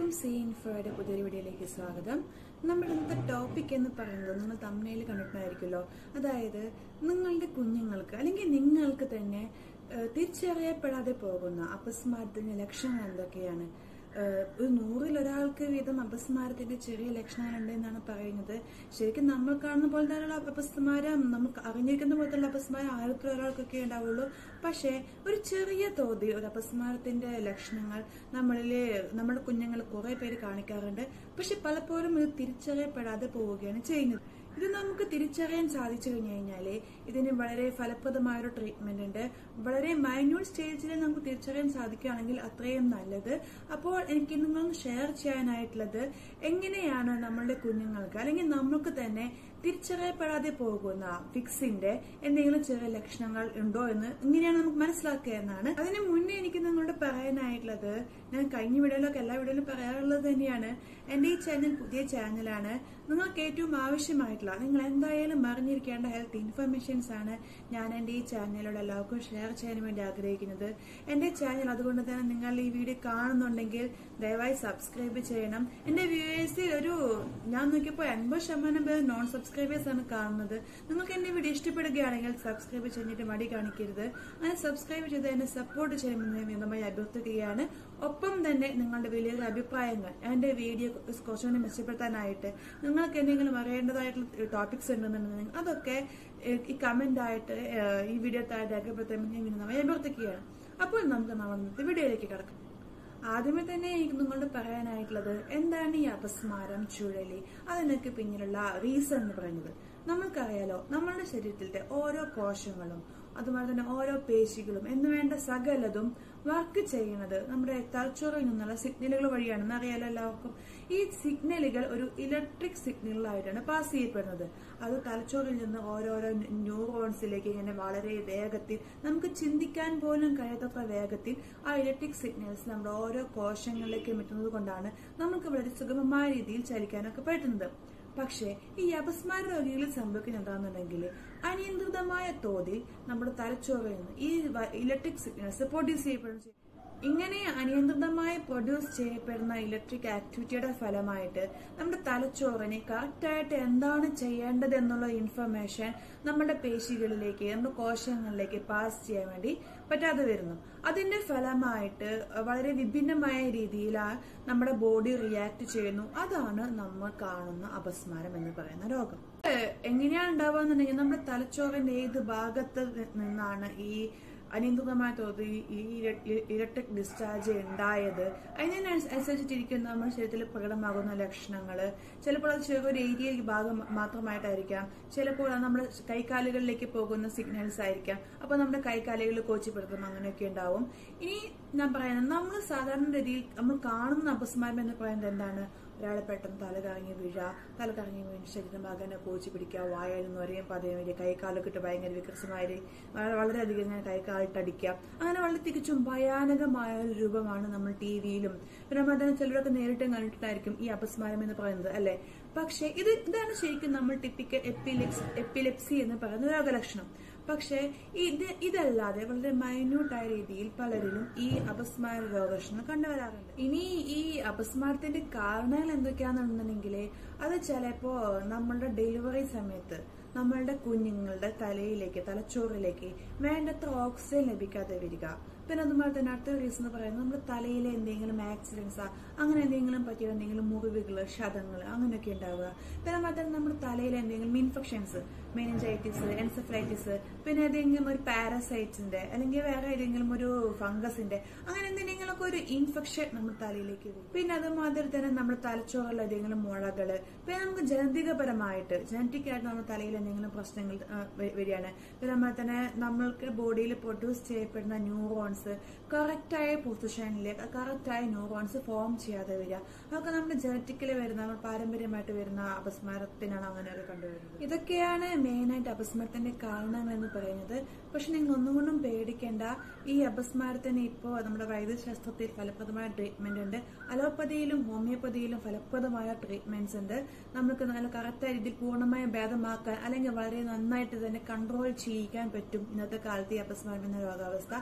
എല്ലാവർക്കും സീൻ ഫോയുടെ പുതിയൊരു വീഡിയോയിലേക്ക് സ്വാഗതം നമ്മുടെ ഇന്നത്തെ ടോപ്പിക് എന്ന് പറയുന്നത് നിങ്ങൾ തമ്മനയിൽ കണ്ടിട്ടുണ്ടായിരിക്കുമല്ലോ അതായത് നിങ്ങളുടെ കുഞ്ഞുങ്ങൾക്ക് അല്ലെങ്കിൽ നിങ്ങൾക്ക് തന്നെ ഏഹ്, തിരിച്ചറിയപ്പെടാതെ പോകുന്ന അപസ്മാരത്തിന്റെ ലക്ഷണങ്ങൾ എന്തൊക്കെയാണ് ഏഹ്, ഒരു നൂറിൽ ഒരാൾക്ക് വീതം അപസ്മാരത്തിന്റെ ചെറിയ ലക്ഷണങ്ങളുണ്ട് എന്നാണ് പറയുന്നത് ശരിക്കും നമ്മൾ കാണുന്ന പോലെ തന്നെയുള്ള അപസ്മാരം നമുക്ക് അറിഞ്ഞിരിക്കുന്ന പോലത്തുള്ള അപസ്മാരം ആയിരത്തിൽ ഒരാൾക്കൊക്കെ ഉണ്ടാവുള്ളൂ പക്ഷേ ഒരു ചെറിയ തോതിൽ ഒരു അപസ്മാരത്തിന്റെ ലക്ഷണങ്ങൾ നമ്മളിലെ നമ്മുടെ കുഞ്ഞുങ്ങൾ കുറെ പേര് കാണിക്കാറുണ്ട് പക്ഷെ പലപ്പോഴും ഇത് തിരിച്ചറിയപ്പെടാതെ പോവുകയാണ് ചെയ്യുന്നത് ഇത് നമുക്ക് തിരിച്ചറിയാൻ സാധിച്ചു കഴിഞ്ഞു കഴിഞ്ഞാൽ ഇതിന് വളരെ ഫലപ്രദമായ ഒരു ട്രീറ്റ്മെന്റ് ഉണ്ട് വളരെ മൈന്യൂട്ട് സ്റ്റേജിൽ നമുക്ക് തിരിച്ചറിയാൻ സാധിക്കുകയാണെങ്കിൽ അത്രയും നല്ലത് അപ്പോൾ എനിക്ക് നിങ്ങളൊന്ന് ഷെയർ ചെയ്യാനായിട്ടുള്ളത് എങ്ങനെയാണ് നമ്മളുടെ കുഞ്ഞുങ്ങൾക്ക് അല്ലെങ്കിൽ നമുക്ക് തന്നെ തിരിച്ചറിയപ്പെടാതെ പോകുന്ന ഫിക്സിന്റെ എന്തെങ്കിലും ചെറിയ ലക്ഷണങ്ങൾ ഉണ്ടോ എന്ന് ഇങ്ങനെയാണ് നമുക്ക് മനസ്സിലാക്കുക എന്നാണ് അതിന് മുന്നേ എനിക്ക് നിങ്ങളോട് പറയാനായിട്ടുള്ളത് ഞാൻ കഴിഞ്ഞ വീഡിയോയിലൊക്കെ എല്ലാ വീഡിയോയിലും പറയാറുള്ളത് തന്നെയാണ് എന്റെ ഈ ചാനൽ പുതിയ ചാനലാണ് നിങ്ങൾക്ക് ഏറ്റവും ആവശ്യമായിട്ടുള്ള നിങ്ങൾ എന്തായാലും അറിഞ്ഞിരിക്കേണ്ട ഹെൽത്ത് ഇൻഫർമേഷൻസ് ആണ് ഞാൻ എന്റെ ഈ ചാനലിലൂടെ എല്ലാവർക്കും ഷെയർ ചെയ്യാൻ വേണ്ടി ആഗ്രഹിക്കുന്നത് എന്റെ ചാനൽ അതുകൊണ്ട് തന്നെ നിങ്ങൾ ഈ വീഡിയോ കാണുന്നുണ്ടെങ്കിൽ ദയവായി സബ്സ്ക്രൈബ് ചെയ്യണം എന്റെ വ്യൂവേഴ്സിൽ ഒരു ഞാൻ നോക്കിയപ്പോൾ എൺപത് ശതമാനം പേർ നോൺ സബ്സ്ക്രൈബേഴ്സ് ആണ് കാണുന്നത് നിങ്ങൾക്ക് എന്റെ വീഡിയോ ഇഷ്ടപ്പെടുകയാണെങ്കിൽ സബ്സ്ക്രൈബ് ചെയ്തിട്ട് മടി കാണിക്കരുത് അങ്ങനെ സബ്സ്ക്രൈബ് ചെയ്ത് എന്നെ സപ്പോർട്ട് ചെയ്യണമെന്ന് വിധമായി അഭ്യർത്ഥിക്കുകയാണ് ഒപ്പം തന്നെ നിങ്ങളുടെ വലിയൊരു അഭിപ്രായങ്ങൾ എന്റെ വീഡിയോ കുറച്ചുകൂടി മെച്ചപ്പെടുത്താനായിട്ട് നിങ്ങൾക്ക് എന്തെങ്കിലും അറിയേണ്ടതായിട്ടുള്ള ടോപ്പിക്സ് ഉണ്ടെന്നുണ്ടെങ്കിൽ അതൊക്കെ ഏഹ്, ഈ കമന്റ് ആയിട്ട് ഏഹ്, ഈ വീഡിയോ താഴെ രേഖപ്പെടുത്താമെന്ന് ഞാൻ വിനയമായി അഭ്യർത്ഥിക്കുകയാണ് അപ്പോൾ നമുക്ക് നമ്മൾ ഇന്നത്തെ വീഡിയോയിലേക്ക് കിടക്കാം ആദ്യമേ തന്നെ എനിക്ക് നിങ്ങളോട് പറയാനായിട്ടുള്ളത് എന്താണ് ഈ അപസ്മാരം ചുഴലി അതിനൊക്കെ പിന്നിലുള്ള റീസൺ എന്ന് പറയുന്നത് നമ്മൾക്കറിയാലോ നമ്മളുടെ ശരീരത്തിലെ ഓരോ കോശങ്ങളും അതുപോലെ തന്നെ ഓരോ പേശികളും എന്ന് വേണ്ട സകലതും വർക്ക് ചെയ്യുന്നത് നമ്മുടെ തലച്ചോറിൽ നിന്നുള്ള സിഗ്നലുകൾ വഴിയാണെന്ന് അറിയാലോ എല്ലാവർക്കും ഈ സിഗ്നലുകൾ ഒരു ഇലക്ട്രിക് സിഗ്നലായിട്ടാണ് പാസ് ചെയ്യപ്പെടുന്നത് അത് തലച്ചോറിൽ നിന്ന് ഓരോരോ ന്യൂറോൺസിലേക്ക് ഇങ്ങനെ വളരെ വേഗത്തിൽ നമുക്ക് ചിന്തിക്കാൻ പോലും കഴിയാത്തത്ര വേഗത്തിൽ ആ ഇലക്ട്രിക് സിഗ്നൽസ് നമ്മുടെ ഓരോ കോശങ്ങളിലേക്ക് എത്തുന്നത് കൊണ്ടാണ് നമുക്ക് വളരെ സുഗമമായ രീതിയിൽ ചലിക്കാനൊക്കെ പറ്റുന്നത് പക്ഷേ ഈ അപസ്മാര രോഗികളിൽ സംഭവിക്കുന്നത് എന്താണെന്നുണ്ടെങ്കിൽ അനിയന്ത്രിതമായ തോതിൽ നമ്മുടെ തലച്ചോറിൽ നിന്ന് ഈ ഇലക്ട്രിക് സിഗ്നൽസ് പ്രൊഡ്യൂസ് ചെയ്യപ്പെടുന്നു ഇങ്ങനെ അനിയന്ത്രിതമായി പ്രൊഡ്യൂസ് ചെയ്യപ്പെടുന്ന ഇലക്ട്രിക് ആക്ടിവിറ്റിയുടെ ഫലമായിട്ട് നമ്മുടെ തലച്ചോറിന് കറക്റ്റായിട്ട് എന്താണ് ചെയ്യേണ്ടത് എന്നുള്ള ഇൻഫർമേഷൻ നമ്മുടെ പേശികളിലേക്ക് നമ്മുടെ കോശങ്ങളിലേക്ക് പാസ് ചെയ്യാൻ വേണ്ടി പറ്റാതെ വരുന്നു അതിന്റെ ഫലമായിട്ട് വളരെ വിഭിന്നമായ രീതിയിൽ ആ നമ്മുടെ ബോഡി റിയാക്ട് ചെയ്യുന്നു അതാണ് നമ്മൾ കാണുന്ന അപസ്മാരം എന്ന് പറയുന്ന രോഗം ഏഹ് എങ്ങനെയാണ് ഉണ്ടാവുക നമ്മുടെ തലച്ചോറിന്റെ ഏത് ഭാഗത്ത് നിന്നാണ് ഈ അനിയന്ത്രിതമായ തോതിൽ ഈ ഇലക്ട്രിക് ഡിസ്ചാർജ് ഉണ്ടായത് അതിനനുസരിച്ചിരിക്കുന്ന നമ്മുടെ ശരീരത്തിൽ പ്രകടമാകുന്ന ലക്ഷണങ്ങൾ ചിലപ്പോൾ അത് ചെറിയൊരു ഏരിയ ഭാഗം മാത്രമായിട്ടായിരിക്കാം ചിലപ്പോൾ അത് നമ്മുടെ കൈകാലുകളിലേക്ക് പോകുന്ന സിഗ്നൽസ് ആയിരിക്കാം അപ്പൊ നമ്മുടെ കൈകാലുകൾ കോച്ചിപ്പെടുത്തും അങ്ങനെയൊക്കെ ഉണ്ടാവും ഇനി ഞാൻ പറയുന്നത് നമ്മൾ സാധാരണ രീതിയിൽ നമ്മൾ കാണുന്ന അപസ്മാരം എന്ന് പറയുന്നത് എന്താണ് ഒരാളെ പെട്ടെന്ന് തല കറങ്ങി വീഴ തല കറങ്ങി വീണ് ശരീരം ഭാഗനെ കോച്ചി പിടിക്കുക വായയിൽ നിന്ന് ഒരേം പതയം വരിക കൈക്കാലൊക്കെ ഇട്ട് ഭയങ്കര വികൃസമായി വളരെയധികം ഇങ്ങനെ കൈക്കാലിട്ടടിക്കുക അങ്ങനെ വളരെ തികച്ചും ഭയാനകമായ ഒരു രൂപമാണ് നമ്മൾ ടി വിയിലും പിന്നെ നമ്മൾ തന്നെ ചിലരൊക്കെ നേരിട്ടും കണ്ടിട്ടായിരിക്കും ഈ അപസ്മാരം എന്ന് പറയുന്നത് അല്ലെ പക്ഷെ ഇത് ഇതാണ് ശരിക്കും നമ്മൾ ടിപ്പിക്കൽ എപ്പിലെക്സ് എപ്പിലെപ്സി എന്ന് പറയുന്ന രോഗലക്ഷണം പക്ഷേ ഇത് ഇതല്ലാതെ വളരെ മൈന്യൂട്ടായ രീതിയിൽ പലരിലും ഈ അപസ്മാര രോഗലക്ഷണം കണ്ടുവരാറുണ്ട് ഇനി ഈ അപസ്മാരത്തിന്റെ കാരണങ്ങൾ എന്തൊക്കെയാണെന്നുണ്ടെങ്കിൽ അത് ചിലപ്പോ നമ്മളുടെ ഡെലിവറി സമയത്ത് നമ്മളുടെ കുഞ്ഞുങ്ങളുടെ തലയിലേക്ക് തലച്ചോറിലേക്ക് വേണ്ടത്ര ഓക്സിജൻ ലഭിക്കാതെ വരിക പിന്നെ അതുപോലെ തന്നെ അടുത്ത റീസൺ എന്ന് പറയുന്നത് നമ്മുടെ തലയിലെ എന്തെങ്കിലും ആക്സിഡൻസ് അങ്ങനെ എന്തെങ്കിലും പറ്റിയ എന്തെങ്കിലും മുറിവുകൾ ക്ഷതങ്ങൾ അങ്ങനെയൊക്കെ ഉണ്ടാവുക പിന്നെ അതുപോലെ തന്നെ നമ്മുടെ തലയിൽ എന്തെങ്കിലും ഇൻഫെക്ഷൻസ് മെനിഞ്ചൈറ്റിസ് എൻസെഫലൈറ്റിസ് പിന്നെ ഏതെങ്കിലും ഒരു പാരസൈറ്റ്സിന്റെ അല്ലെങ്കിൽ വേറെ ഏതെങ്കിലും ഒരു ഫംഗസിന്റെ അങ്ങനെ എന്തെങ്കിലുമൊക്കെ ഒരു ഇൻഫെക്ഷൻ നമ്മുടെ തലയിലേക്ക് വരും പിന്നെ അതുമാതിരി തന്നെ നമ്മുടെ തലച്ചോറിൽ ഏതെങ്കിലും മുളകള് പിന്നെ നമുക്ക് ജനിതകപരമായിട്ട് ജനറ്റിക് ആയിട്ട് നമ്മുടെ തലയിൽ എന്തെങ്കിലും പ്രശ്നങ്ങൾ ആ, വ- വരികയാണ് പിന്നെ അതുപോലെ തന്നെ നമ്മൾക്ക് ബോഡിയിൽ പ്രൊഡ്യൂസ് ചെയ്യപ്പെടുന്ന ന്യൂറോൺസ് കറക്റ്റായ പൊസിഷനിൽ കറക്റ്റായ ന്യൂറോൺസ് ഫോം ചെയ്യാതെ വരിക അതൊക്കെ നമ്മുടെ ജനറ്റിക്കലി വരുന്ന നമ്മുടെ പാരമ്പര്യമായിട്ട് വരുന്ന അപസ്മാരത്തിനാണ് അങ്ങനെയൊക്കെ കണ്ടുവരുന്നത് ഇതൊക്കെയാണ് മെയിനായിട്ട് അപസ്മാരത്തിന്റെ കാരണങ്ങൾ എന്ന് പറയുന്നത് പക്ഷെ നിങ്ങൾ ഒന്നുകൊണ്ടും പേടിക്കേണ്ട ഈ അപസ്മാരത്തിന് ഇപ്പോൾ നമ്മുടെ വൈദ്യശാസ്ത്രത്തിൽ ഫലപ്രദമായ ട്രീറ്റ്മെന്റ് ഉണ്ട് അലോപ്പതിയിലും ഹോമിയോപ്പതിയിലും ഫലപ്രദമായ ട്രീറ്റ്മെന്റ്സ് ഉണ്ട് നമുക്ക് നല്ല കറക്റ്റായ രീതിയിൽ പൂർണ്ണമായും ഭേദമാക്കാൻ അല്ലെങ്കിൽ വളരെ നന്നായിട്ട് തന്നെ കൺട്രോൾ ചെയ്യിക്കാൻ പറ്റും ഇന്നത്തെ കാലത്ത് ഈ അപസ്മാരം എന്ന രോഗാവസ്ഥ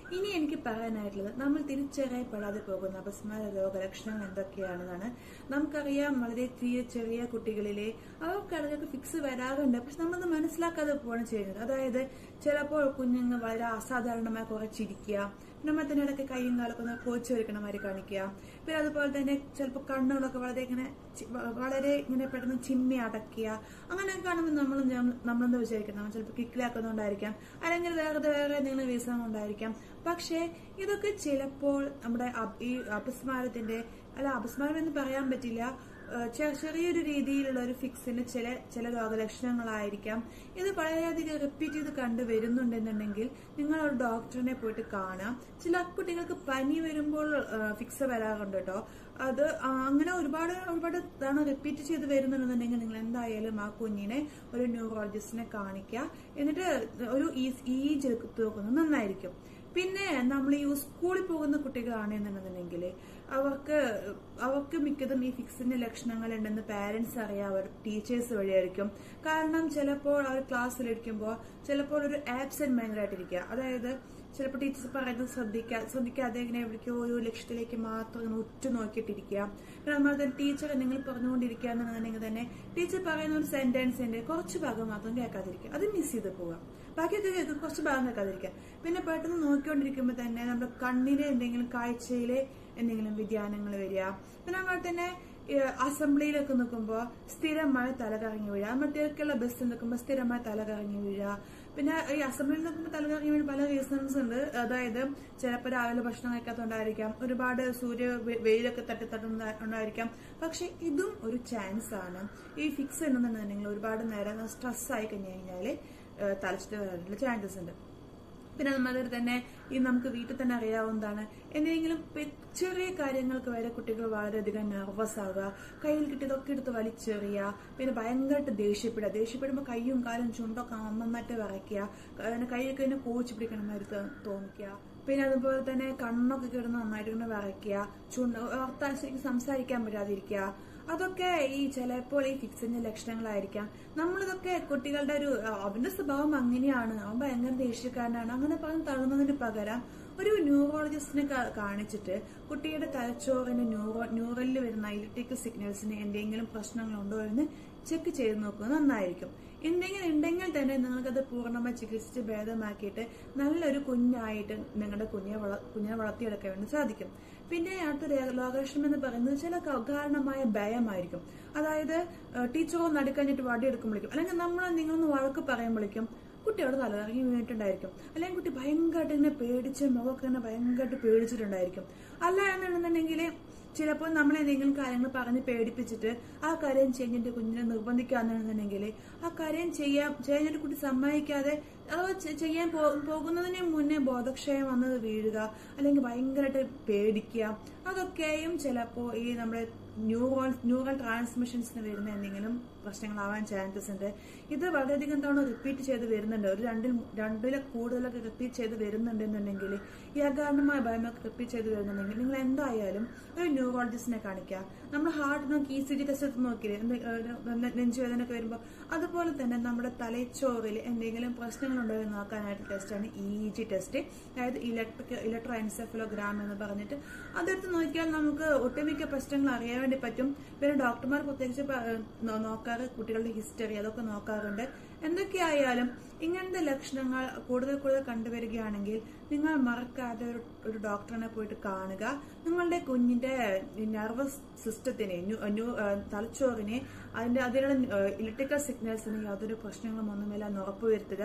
ഇനി എനിക്ക് പറയാനായിട്ടുള്ളത് നമ്മൾ തിരിച്ചറിയപ്പെടാതെ പോകുന്ന അപസ്മാര രോഗലക്ഷണങ്ങൾ എന്തൊക്കെയാണെന്നാണ് നമുക്കറിയാം വളരെ തീരെ ചെറിയ കുട്ടികളിലെ അവർക്ക് ഇടയ്ക്കൊക്കെ ഫിക്സ് വരാറുണ്ട് പക്ഷെ നമ്മളത് മനസ്സിലാക്കാതെ പോവാണ് ചെയ്യുന്നത് അതായത് ചിലപ്പോൾ കുഞ്ഞുങ്ങൾ വളരെ അസാധാരണമായി കുറച്ചിരിക്കുക നമ്മൾ തന്നെ ഇടയ്ക്ക് കൈയും കാലൊക്കെ ഒന്ന് കോച്ച് വരയ്ക്കണ മാതിരി കാണിക്കുക പിന്നെ അതുപോലെ തന്നെ ചിലപ്പോൾ കണ്ണുകളൊക്കെ വളരെ ഇങ്ങനെ ചി- വ- വളരെ ഇങ്ങനെ പെട്ടെന്ന് ചിമ്മി അടയ്ക്കുക അങ്ങനെയൊക്കെ കാണുമ്പോൾ നമ്മൾ നമ്മളെന്താ വിചാരിക്കുന്നത് നമ്മൾ ചിലപ്പോൾ കിക്കിലാക്കുന്നുണ്ടായിരിക്കാം അല്ലെങ്കിൽ വേറെ വേറെ എന്തെങ്കിലും റീസൺ കൊണ്ടായിരിക്കാം പക്ഷേ ഇതൊക്കെ ചിലപ്പോൾ നമ്മുടെ അപ്- ഈ അപസ്മാരത്തിന്റെ അല്ല അപസ്മാരം എന്ന് പറയാൻ പറ്റില്ല ഏഹ് ചെ- ചെറിയൊരു രീതിയിലുള്ള ഒരു ഫിക്സിന് ചില ചില രോഗലക്ഷണങ്ങളായിരിക്കാം ഇത് വളരെയധികം റിപ്പീറ്റ് ചെയ്ത് കണ്ടു വരുന്നുണ്ടെന്നുണ്ടെങ്കിൽ നിങ്ങൾ ഒരു ഡോക്ടറിനെ പോയിട്ട് കാണാം ചില കുട്ടികൾക്ക് പനി വരുമ്പോൾ ഫിക്സ് വരാറുണ്ട് കേട്ടോ അത് ആ, അങ്ങനെ ഒരുപാട് ഒരുപാട് തവണ റിപ്പീറ്റ് ചെയ്ത് വരുന്നുണ്ടെന്നുണ്ടെങ്കിൽ നിങ്ങൾ എന്തായാലും ആ കുഞ്ഞിനെ ഒരു ന്യൂറോളജിസ്റ്റിനെ കാണിക്കുക എന്നിട്ട് ഒരു ഈ എടുത്ത് നോക്കുന്നത് നന്നായിരിക്കും പിന്നെ നമ്മൾ ഈ സ്കൂളിൽ പോകുന്ന കുട്ടികളാണെന്നുണ്ടെന്നുണ്ടെങ്കിൽ അവർക്ക് അവർക്ക് മിക്കതും ഈ ഫിക്സിന്റെ ലക്ഷണങ്ങൾ ഉണ്ടെന്ന് പാരന്റ്സ് അറിയാം അവർ ടീച്ചേഴ്സ് വഴിയായിരിക്കും കാരണം ചിലപ്പോൾ അവർ ക്ലാസ്സിലിരിക്കുമ്പോൾ ചിലപ്പോൾ ഒരു ആബ്സെന്റ് ഭയങ്കരമായിട്ടിരിക്കുക അതായത് ചിലപ്പോൾ ടീച്ചേഴ്സ് പറയുന്നത് ശ്രദ്ധിക്കാ ശ്രദ്ധിക്കാതെ ഇങ്ങനെ എവിടേക്കോ ഒരു ലക്ഷ്യത്തിലേക്ക് മാത്രം ഇങ്ങനെ ഉറ്റു നോക്കിയിട്ടിരിക്കുക പിന്നെ അതുപോലെ തന്നെ ടീച്ചർ എന്തെങ്കിലും പറഞ്ഞുകൊണ്ടിരിക്കുക എന്നുണ്ടെങ്കിൽ തന്നെ ടീച്ചർ പറയുന്ന ഒരു സെന്റൻസിന്റെ കുറച്ച് ഭാഗം മാത്രം കേൾക്കാതിരിക്കുക അത് മിസ് ചെയ്ത് പോവുക ബാക്കിയൊക്കെ കേൾക്കും കുറച്ച് ഭാഗം കേൾക്കാതിരിക്കുക പിന്നെ പെട്ടെന്ന് നോക്കിക്കൊണ്ടിരിക്കുമ്പോൾ തന്നെ നമ്മുടെ കണ്ണിലെ എന്തെങ്കിലും കാഴ്ചയിലെ എന്തെങ്കിലും വ്യതിയാനങ്ങൾ വരിക പിന്നെ അതുപോലെ തന്നെ ഏഹ് അസംബ്ലിയിലൊക്കെ നിൽക്കുമ്പോൾ സ്ഥിരമായി തല കറങ്ങി വീഴുക നമ്മൾ തിരക്കുള്ള ബസ്സിൽ നിൽക്കുമ്പോൾ സ്ഥിരമായി തല കറങ്ങി വീഴുക പിന്നെ ഈ അസംബ്ലിയിൽ നിൽക്കുമ്പോൾ തല കറങ്ങി വീഴുന്ന പല റീസൺസ് ഉണ്ട് അതായത് ചിലപ്പോൾ രാവിലെ ഭക്ഷണം കഴിക്കാത്തതുകൊണ്ടായിരിക്കാം ഒരുപാട് സൂര്യ വെ- വെയിലൊക്കെ തട്ടി തട്ടുന്നതായിരിക്കാം പക്ഷെ ഇതും ഒരു ചാൻസ് ആണ് ഈ ഫിക്സ് ഉണ്ടെന്നുണ്ടെങ്കിൽ ഒരുപാട് നേരം സ്ട്രെസ് ആയി കഴിഞ്ഞു കഴിഞ്ഞാല് തലച്ചിട്ട് വരാനുള്ള ചാൻസസ് ഉണ്ട് പിന്നെ അതുമാതിരി തന്നെ ഈ നമുക്ക് വീട്ടിൽ തന്നെ അറിയാവുന്നതാണ് എന്തെങ്കിലും പെ- ചെറിയ കാര്യങ്ങൾക്ക് വരെ കുട്ടികൾ വളരെയധികം നെർവസ് ആവുക കയ്യിൽ കിട്ടിയതൊക്കെ എടുത്ത് വലിച്ചെറിയുക പിന്നെ ഭയങ്കരമായിട്ട് ദേഷ്യപ്പെടുക ദേഷ്യപ്പെടുമ്പോൾ കൈയും കാലും ചുണ്ടൊക്കെ അമ്മമാറ്റ് വിറയ്ക്കുക അങ്ങനെ കൈയൊക്കെ ഇങ്ങനെ കോച്ച് പിടിക്കണ മാതിരി തോ- തോന്നിക്കുക പിന്നെ അതുപോലെ തന്നെ കണ്ണൊക്കെ കിടന്ന് നന്നായിട്ട് ഇങ്ങനെ വിറയ്ക്കുക ചുണ്ട് വർത്താൻ ശരിക്കും സംസാരിക്കാൻ പറ്റാതിരിക്കുക അതൊക്കെ ഈ ചിലപ്പോൾ ഈ ഫിക്സിന്റെ ലക്ഷണങ്ങളായിരിക്കാം നമ്മളിതൊക്കെ കുട്ടികളുടെ ഒരു ആ, അവന്റെ സ്വഭാവം അങ്ങനെയാണ് അവൻ ഭയങ്കര ദേഷ്യക്കാരനാണ് അങ്ങനെ പറഞ്ഞ് തള്ളുന്നതിന് പകരം ഒരു ന്യൂറോളജിസ്റ്റിനെ കാ- കാണിച്ചിട്ട് കുട്ടിയുടെ തലച്ചോറിന് ന്യൂറോ ന്യൂറലിൽ വരുന്ന ഇലക്ട്രിക്കൽ സിഗ്നൽസിന് എന്തെങ്കിലും പ്രശ്നങ്ങളുണ്ടോ എന്ന് ചെക്ക് ചെയ്ത് നോക്കുന്നത് നന്നായിരിക്കും എന്തെങ്കിലും ഉണ്ടെങ്കിൽ തന്നെ നിങ്ങൾക്കത് പൂർണ്ണമായി ചികിത്സിച്ച് ഭേദമാക്കിയിട്ട് നല്ലൊരു കുഞ്ഞായിട്ട് നിങ്ങളുടെ കുഞ്ഞെ വള കുഞ്ഞിനെ വളർത്തിയെടുക്കാൻ വേണ്ടി സാധിക്കും പിന്നെ അടുത്ത രേ- ലോകലക്ഷണം എന്ന് പറയുന്നത് ചില കാരണമായ ഭയമായിരിക്കും അതായത് ടീച്ചറോ നടുക്കഴിഞ്ഞിട്ട് വടിയെടുക്കുമ്പോഴേക്കും അല്ലെങ്കിൽ നമ്മൾ നിങ്ങളൊന്ന് വഴക്ക് പറയുമ്പോഴേക്കും കുട്ടിയോട് തലകറങ്ങി വീണിട്ടുണ്ടായിരിക്കും അല്ലെങ്കിൽ കുട്ടി ഭയങ്കരമായിട്ട് ഇങ്ങനെ പേടിച്ച് മുഖമൊക്കെ ഇങ്ങനെ ഭയങ്കരമായിട്ട് പേടിച്ചിട്ടുണ്ടായിരിക്കും അല്ല എന്നുണ്ടെന്നുണ്ടെങ്കിൽ ചിലപ്പോൾ നമ്മൾ എന്തെങ്കിലും കാര്യങ്ങൾ പറഞ്ഞ് പേടിപ്പിച്ചിട്ട് ആ കാര്യം ചെയ്യാൻ കുഞ്ഞിനെ നിർബന്ധിക്കാന്നുണ്ടെന്നുണ്ടെങ്കിൽ ആ കാര്യം ചെയ്യാൻ ചെയ്യാനായിട്ട് കുട്ടി സമ്മതിക്കാതെ അത് ചെ- ചെയ്യാൻ പോ- പോകുന്നതിന് മുന്നേ ബോധക്ഷയം വന്നത് വീഴുക അല്ലെങ്കിൽ ഭയങ്കരമായിട്ട് പേടിക്കുക അതൊക്കെയും ചിലപ്പോൾ ഈ നമ്മുടെ ന്യൂറോൾ ന്യൂറൽ ട്രാൻസ്മിഷൻസിന് വരുന്ന എന്തെങ്കിലും പ്രശ്നങ്ങളാവാൻ ചാൻസസ് ഉണ്ട് ഇത് വളരെയധികം തവണ റിപ്പീറ്റ് ചെയ്ത് വരുന്നുണ്ട് ഒരു രണ്ടിൽ രണ്ടിലെ കൂടുതലൊക്കെ റിപ്പീറ്റ് ചെയ്ത് വരുന്നുണ്ടെന്നുണ്ടെങ്കിൽ ഈ അകാരണമായ ഭയമൊക്കെ റിപ്പീറ്റ് ചെയ്ത് വരുന്നുണ്ടെങ്കിൽ നിങ്ങൾ എന്തായാലും ഒരു ന്യൂറോളജിസ്റ്റിനെ കാണിക്കുക നമ്മൾ ഹാർട്ട് നോക്കി ഇ സി ജി ടെസ്റ്റ് എടുത്ത് നോക്കിയില്ലേ എന്ത് ഏഹ് നെഞ്ചുവേദന ഒക്കെ വരുമ്പോൾ അതുപോലെ തന്നെ നമ്മുടെ തലച്ചോറിൽ എന്തെങ്കിലും പ്രശ്നങ്ങളുണ്ടോ എന്ന് നോക്കാനായിട്ട് ടെസ്റ്റാണ് ഇ ജി ടെസ്റ്റ് അതായത് ഇലക്ട്രിക് ഇലക്ട്രോ എൻസെഫലോഗ്രാം എന്ന് പറഞ്ഞിട്ട് അതെടുത്ത് നോക്കിയാൽ നമുക്ക് ഒട്ടുമിക്ക പ്രശ്നങ്ങൾ അറിയാൻ വേണ്ടി പറ്റും പിന്നെ ഡോക്ടർമാർ പ്രത്യേകിച്ച് പ- ഏഹ് നോ- നോക്കാറ് കുട്ടികളുടെ ഹിസ്റ്ററി അതൊക്കെ നോക്കാറുണ്ട് എന്തൊക്കെയായാലും ഇങ്ങനത്തെ ലക്ഷണങ്ങൾ കൂടുതൽ കൂടുതൽ കണ്ടുവരികയാണെങ്കിൽ നിങ്ങൾ മറക്കാതെ ഒരു ഒരു ഡോക്ടറിനെ പോയിട്ട് കാണുക നിങ്ങളുടെ കുഞ്ഞിന്റെ നെർവസ് സിസ്റ്റത്തിനെ ന്യൂ- ന്യൂ- ഏഹ് തലച്ചോറിനെ അതിന്റെ അതിനുള്ള ഇലക്ട്രിക്കൽ സിഗ്നൽസിന് യാതൊരു പ്രശ്നങ്ങളും ഒന്നുമില്ല എന്ന് ഉറപ്പുവരുത്തുക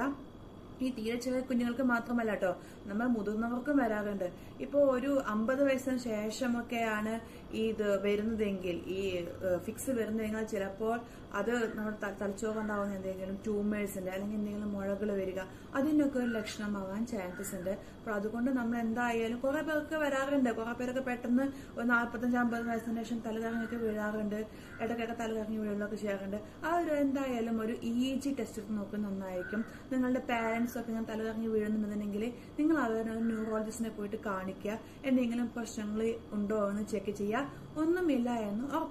ഈ തീരെ ചെറിയ കുഞ്ഞുങ്ങൾക്ക് മാത്രമല്ല കേട്ടോ നമ്മൾ മുതിർന്നവർക്കും വരാറുണ്ട് ഇപ്പോ ഒരു അമ്പത് വയസ്സിന് ശേഷമൊക്കെയാണ് ഈ ഇത് വരുന്നതെങ്കിൽ ഈ ഫിക്സ് വരുന്നതെങ്കിൽ ചിലപ്പോൾ അത് നമ്മുടെ ത- തലച്ചോറുണ്ടാവുന്ന എന്തെങ്കിലും ട്യൂമേഴ്സിന്റെ അല്ലെങ്കിൽ എന്തെങ്കിലും മുഴകൾ വരിക അതിനൊക്കെ ഒരു ലക്ഷണമാവാൻ ചാൻസസ് ഉണ്ട് അപ്പോൾ അതുകൊണ്ട് നമ്മൾ എന്തായാലും കുറെ പേർക്ക് വരാറുണ്ട് കുറെ പേരൊക്കെ പെട്ടെന്ന് ഒരു നാൽപ്പത്തഞ്ച് അമ്പത് വയസ്സിന് ശേഷം തലകറങ്ങൊക്കെ വീഴാറുണ്ട് ഇടയ്ക്കൊക്കെ തലകറങ്ങി വീഴുകയൊക്കെ ചെയ്യാറുണ്ട് ആ ഒരു എന്തായാലും ഒരു ഇ ജി ടെസ്റ്റ് എടുത്ത് നോക്കുന്നത് നന്നായിരിക്കും നിങ്ങളുടെ പാരന്റ്സ് ഒക്കെ ഞാൻ തലകറങ്ങി വീഴുന്നുണ്ടെന്നുണ്ടെങ്കിൽ നിങ്ങൾ അവരെ ഒരു ന്യൂറോളജിസ്റ്റിനെ പോയിട്ട് കാണിക്കുക എന്തെങ്കിലും പ്രശ്നങ്ങൾ ഉണ്ടോ എന്ന് ചെക്ക് ചെയ്യുക ഒന്നുമില്ല എന്ന് ഉറപ്പിക്കുക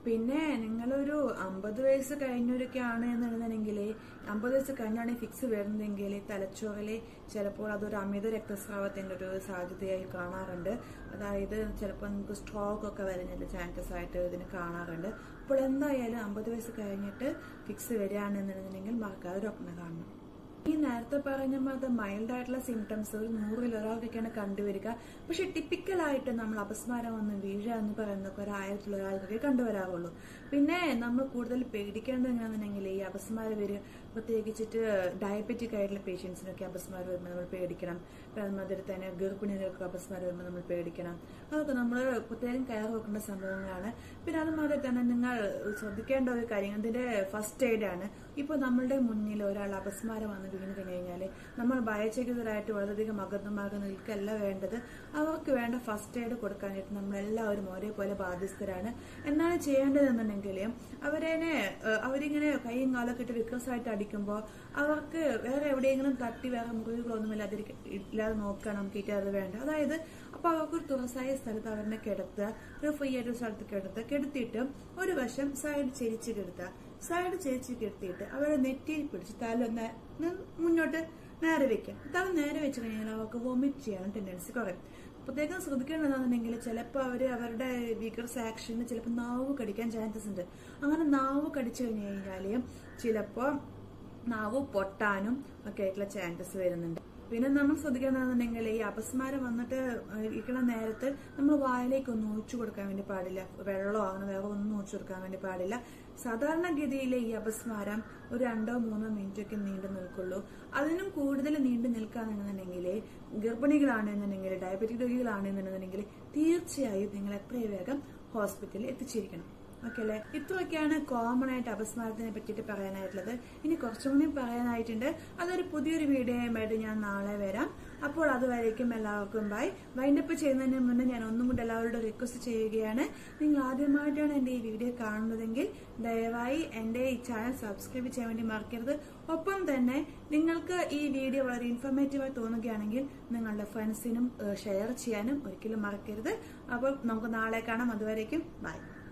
പിന്നെ നിങ്ങളൊരു അമ്പത് വയസ്സ് കഴിഞ്ഞവരൊക്കെ ആണ് എന്നുണ്ടെങ്കിൽ അമ്പത് വയസ്സ് കഴിഞ്ഞാണ് ഫിക്സ് വരുന്നതെങ്കിൽ തലച്ചോറിൽ ചിലപ്പോൾ അതൊരു അമിത രക്തസ്രാവത്തിന്റെ ഒരു സാധ്യതയായി കാണാറുണ്ട് അതായത് ചിലപ്പോൾ നമുക്ക് സ്ട്രോക്ക് ഒക്കെ വരുന്നതിന്റെ ചാൻസസ് ആയിട്ട് ഇതിന് കാണാറുണ്ട് അപ്പോൾ എന്തായാലും അമ്പത് വയസ്സ് കഴിഞ്ഞിട്ട് ഫിക്സ് വരികയാണെന്നുണ്ടെങ്കിൽ മറക്കാതെ ഡോക്ടറിനെ കാണണം ഈ നേരത്തെ പറഞ്ഞ അത് മൈൽഡ് ആയിട്ടുള്ള സിംറ്റംസ് ഒരു നൂറിൽ ഒരാൾക്കൊക്കെയാണ് കണ്ടുവരിക പക്ഷെ ടിപ്പിക്കൽ ആയിട്ട് നമ്മൾ അപസ്മാരം വന്ന് വീഴുക എന്ന് പറയുന്നതൊക്കെ ഒരു ആയിരത്തിൽ ഒരാൾക്കൊക്കെ കണ്ടുവരാറുള്ളൂ പിന്നെ നമ്മൾ കൂടുതൽ പേടിക്കേണ്ടത് എങ്ങനെയാണെന്നുണ്ടെങ്കിൽ ഈ അപസ്മാരം വരും പ്രത്യേകിച്ചിട്ട് ഡയബറ്റിക് ആയിട്ടുള്ള പേഷ്യൻസിനൊക്കെ അപസ്മാരം വരുമ്പോൾ നമ്മൾ പേടിക്കണം അതുമാതിരി തന്നെ ഗർഭിണികൾക്ക് അപസ്മാരം വരുമ്പോൾ നമ്മൾ പേടിക്കണം അതൊക്കെ നമ്മൾ പ്രത്യേകം കയർ വെക്കേണ്ട സംഭവങ്ങളാണ് പിന്നെ അതുമാതിരി തന്നെ നിങ്ങൾ ശ്രദ്ധിക്കേണ്ട ഒരു കാര്യം ഇതിന്റെ ഫസ്റ്റ് എയ്ഡ് ആണ് ഇപ്പൊ നമ്മളുടെ മുന്നിൽ ഒരാൾ അപസ്മാരം വന്ന് വീണ് കഴിഞ്ഞാൽ നമ്മൾ ഭയചകിതരായിട്ട് വളരെയധികം അകന്നമാകെ നിൽക്കല്ല വേണ്ടത് അവർക്ക് വേണ്ട ഫസ്റ്റ് എയ്ഡ് കൊടുക്കാനായിട്ട് നമ്മൾ എല്ലാവരും ഒരേപോലെ ബാധ്യസ്ഥരാണ് എന്താണ് ചെയ്യേണ്ടതെന്നുണ്ടെങ്കിൽ അവരെ അവരിങ്ങനെ കൈയും കാലൊക്കെ ഇട്ട് വിക്രസായിട്ട് അടിക്കുമ്പോൾ അവർക്ക് വേറെ എവിടെയെങ്കിലും തട്ടി വേറെ മുറിവുകളൊന്നും ഇല്ലാതിരിക്ക ഇല്ലാതെ നോക്കാൻ നമുക്ക് അത് വേണ്ട അതായത് അപ്പൊ അവർക്ക് ഒരു തുറസായ സ്ഥലത്ത് അവരെ കിടത്തുക ഒരു ഫ്രീ ആയിട്ട് സ്ഥലത്ത് കിടത്തുക കിടത്തിയിട്ട് ഒരു വശം സൈഡ് ചെരിച്ച് കിടത്തുക സൈഡ് ചേച്ചി കെടുത്തിയിട്ട് അവരെ നെറ്റിയിൽ പിടിച്ച് തല ഒന്ന് മുന്നോട്ട് നേരെ വെക്കാം തല നേരെ വെച്ച് കഴിഞ്ഞാൽ അവർക്ക് വൊമിറ്റ് ചെയ്യാൻ ടെൻഡൻസി കുറയും പ്രത്യേകം ശ്രദ്ധിക്കേണ്ടതാണെന്നുണ്ടെങ്കിൽ ചിലപ്പോൾ അവർ അവരുടെ വിഗർസ് ആക്ഷന് ചിലപ്പോൾ നാവ് കടിക്കാൻ ചാൻസസ് ഉണ്ട് അങ്ങനെ നാവ് കടിച്ചു കഴിഞ്ഞു കഴിഞ്ഞാൽ ചിലപ്പോൾ നാവ് പൊട്ടാനും ഒക്കെ ആയിട്ടുള്ള ചാൻസസ് വരുന്നുണ്ട് പിന്നെ നമ്മൾ ശ്രദ്ധിക്കേണ്ടതെന്നുണ്ടെങ്കിൽ ഈ അപസ്മാരം വന്നിട്ട് ഇരിക്കുന്ന നേരത്ത് നമ്മൾ വായിലേക്ക് ഒന്നും ഒഴിച്ചു കൊടുക്കാൻ വേണ്ടി പാടില്ല വെള്ളമോ അങ്ങനെ വേറെ ഒന്നും ഒഴിച്ചു കൊടുക്കാൻ വേണ്ടി പാടില്ല സാധാരണഗതിയിൽ ഈ അപസ്മാരം ഒരു രണ്ടോ മൂന്നോ മിനിറ്റ് ഒക്കെ നീണ്ടു നിൽക്കുള്ളൂ അതിനും കൂടുതൽ നീണ്ടു നിൽക്കുകയാണെന്നുണ്ടെങ്കിൽ ഗർഭിണികളാണെന്നുണ്ടെങ്കിൽ ഡയബറ്റിക് രോഗികളാണെന്നുണ്ടെങ്കിൽ തീർച്ചയായും നിങ്ങൾ എത്രയും വേഗം ഹോസ്പിറ്റലിൽ എത്തിച്ചിരിക്കണം ഓക്കെ അല്ലെ ഇത്രയൊക്കെയാണ് കോമൺ ആയിട്ട് അപസ്മാരത്തിനെ പറ്റിയിട്ട് പറയാനായിട്ടുള്ളത് ഇനി കുറച്ചും കൂടി പറയാനായിട്ടുണ്ട് അതൊരു പുതിയൊരു വീഡിയോയുമായിട്ട് ഞാൻ നാളെ വരാം അപ്പോൾ അതുവരേക്കും എല്ലാവർക്കും ബൈ വൈൻഡപ്പ് ചെയ്യുന്നതിന് മുന്നേ ഞാൻ ഒന്നും കൂടി എല്ലാവരോടും റിക്വസ്റ്റ് ചെയ്യുകയാണ് നിങ്ങൾ ആദ്യമായിട്ടാണ് എന്റെ ഈ വീഡിയോ കാണുന്നതെങ്കിൽ ദയവായി എന്റെ ഈ ചാനൽ സബ്സ്ക്രൈബ് ചെയ്യാൻ വേണ്ടി മറക്കരുത് ഒപ്പം തന്നെ നിങ്ങൾക്ക് ഈ വീഡിയോ വളരെ ഇൻഫോർമേറ്റീവായി തോന്നുകയാണെങ്കിൽ നിങ്ങളുടെ ഫ്രണ്ട്സിനും ഷെയർ ചെയ്യാനും ഒരിക്കലും മറക്കരുത് അപ്പോൾ നമുക്ക് നാളെ കാണാം അതുവരേക്കും ബൈ